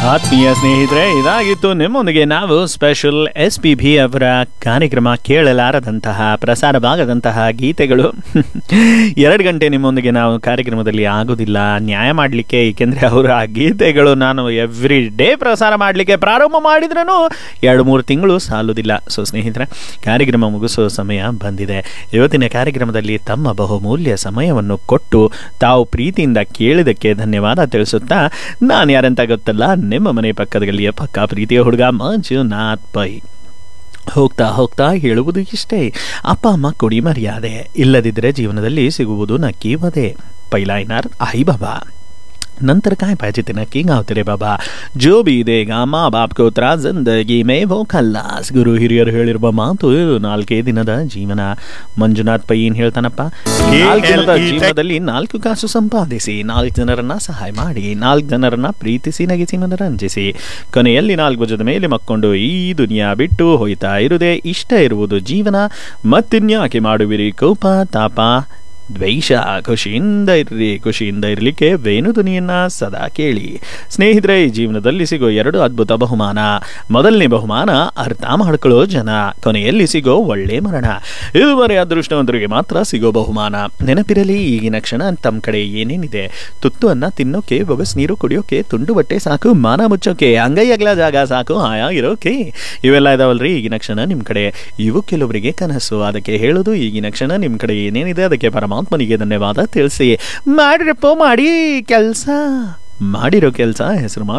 ಆತ್ಮೀಯ ಸ್ನೇಹಿತರೆ ಇದಾಗಿತ್ತು ನಿಮ್ಮೊಂದಿಗೆ ನಾವು ಸ್ಪೆಷಲ್ ಎಸ್ ಪಿ ಬಿ ಅವರ ಕಾರ್ಯಕ್ರಮ ಕೇಳಲಾರದಂತಹ ಪ್ರಸಾರವಾಗದಂತಹ ಗೀತೆಗಳು ಎರಡು ಗಂಟೆ ನಿಮ್ಮೊಂದಿಗೆ ನಾವು ಕಾರ್ಯಕ್ರಮದಲ್ಲಿ ಆಗೋದಿಲ್ಲ ನ್ಯಾಯ ಮಾಡಲಿಕ್ಕೆ ಏಕೆಂದರೆ ಅವರು ಆ ಗೀತೆಗಳು ನಾನು ಎವ್ರಿ ಡೇ ಪ್ರಸಾರ ಮಾಡಲಿಕ್ಕೆ ಪ್ರಾರಂಭ ಮಾಡಿದ್ರೂ ಎರಡು ಮೂರು ತಿಂಗಳು ಸಾಲುವುದಿಲ್ಲ ಸೊ ಸ್ನೇಹಿತರೆ ಕಾರ್ಯಕ್ರಮ ಮುಗಿಸೋ ಸಮಯ ಬಂದಿದೆ ಇವತ್ತಿನ ಕಾರ್ಯಕ್ರಮದಲ್ಲಿ ತಮ್ಮ ಬಹುಮೂಲ್ಯ ಸಮಯವನ್ನು ಕೊಟ್ಟು ತಾವು ಪ್ರೀತಿಯಿಂದ ಕೇಳಿದಕ್ಕೆ ಧನ್ಯವಾದ ತಿಳಿಸುತ್ತಾ ನಾನು ಯಾರಂತ ಗೊತ್ತಲ್ಲ ನಿಮ್ಮ ಮನೆ ಪಕ್ಕದ ಗಲ್ಲಿಯ ಪಕ್ಕ ಪ್ರೀತಿಯ ಹುಡುಗ ಮಂಜುನಾಥ್ ಪೈ ಹೋಗ್ತಾ ಹೋಗ್ತಾ ಹೇಳುವುದು ಇಷ್ಟೇ ಅಪ್ಪ ಅಮ್ಮ ಕೊಡಿ ಮರ್ಯಾದೆ ಇಲ್ಲದಿದ್ದರೆ ಜೀವನದಲ್ಲಿ ಸಿಗುವುದು ನಕ್ಕಿ ವಧೆ ಪೈಲಾಯ್ನಾರ್ ಐ ಬಾಬಾ ನಂತರ काय पाहिजे ते नक्की गाव तेरे बाबा जो भी देगा ಮಾ ಬಾಪ್ ಕೋತ್ರ ಜಿಂದಗಿ ಮೇ ವೋ ಖಲ್ಲಾಸ್ ಗುರು ಹಿರಿಯರು ಹೇಳಿರುವ ಮಾತು ಇದು ನಾಲ್ಕೇ ದಿನದ ಜೀವನ ಮಂಜುನಾಥ್ ಪೈ ಏನ್ ಹೇಳ್ತಾನಪ್ಪ ನಾಲ್ಕು ದಿನದ ಜೀವನದಲ್ಲಿ ನಾಲ್ಕು ಕಾಸು ಸಂಪಾದಿಸಿ ನಾಲ್ಕು ಜನರನ್ನ ಸಹಾಯ ಮಾಡಿ ನಾಲ್ಕು ಜನರನ್ನ ಪ್ರೀತಿಸಿ ನಗಿಸಿ ಮನರಂಜಿಸಿ ಕೊನೆಯಲ್ಲಿ ನಾಲ್ಕು ಭುಜದ ಮೇಲೆ ಮಕ್ಕೊಂಡು ಈ ದುನಿಯಾ ಬಿಟ್ಟು ಹೋಯ್ತಾ ಇರುವುದೇ ಇಷ್ಟ ಇರುವುದು ಜೀವನ ಮತ್ತಿನ್ಯಾಕೆ ಮಾಡುವಿರಿ ಕೋಪ ತಾಪ ದ್ವೇಷ ಖುಷಿಯಿಂದ ಇರ್ರಿ ಖುಷಿಯಿಂದ ಇರಲಿಕ್ಕೆ ವೇಣು ಧ್ವನಿಯನ್ನ ಸದಾ ಕೇಳಿ ಸ್ನೇಹಿತರೆ ಈ ಜೀವನದಲ್ಲಿ ಸಿಗೋ ಎರಡು ಅದ್ಭುತ ಬಹುಮಾನ ಮೊದಲನೇ ಬಹುಮಾನ ಅರ್ಥ ಮಾಡ್ಕೊಳ್ಳೋ ಜನ ಕೊನೆಯಲ್ಲಿ ಸಿಗೋ ಒಳ್ಳೆ ಮರಣ ಇದುವರೆ ಅದೃಷ್ಟವಂತರಿಗೆ ಮಾತ್ರ ಸಿಗೋ ಬಹುಮಾನ ನೆನಪಿರಲಿ ಈಗಿನ ಕ್ಷಣ ತಮ್ಮ ಕಡೆ ಏನೇನಿದೆ ತುತ್ತು ಅನ್ನ ತಿನ್ನೋಕೆ ಬೊಗಸ್ ನೀರು ಕುಡಿಯೋಕೆ ತುಂಡು ಬಟ್ಟೆ ಸಾಕು ಮಾನ ಮುಚ್ಚೋಕೆ ಅಂಗೈ ಅಗಲ ಜಾಗ ಸಾಕು ಆಯಾಗಿರೋಕೆ ಇವೆಲ್ಲ ಇದಾವಲ್ರಿ ಈಗಿನ ಕ್ಷಣ ನಿಮ್ಮ ಕಡೆ ಇವು ಕೆಲವರಿಗೆ ಕನಸು ಅದಕ್ಕೆ ಹೇಳೋದು ಈಗಿನ ಕ್ಷಣ ನಿಮ್ಮ ಕಡೆ ಏನೇನಿದೆ ಅದಕ್ಕೆ ಪರಮಾತ್ಮನಿಗೆ ಧನ್ಯವಾದ ತಿಳಿಸಿ ಮಾಡಿರಪ್ಪ ಮಾಡಿ ಕೆಲಸ ಮಾಡಿರೋ ಕೆಲಸ ಹೆಸರು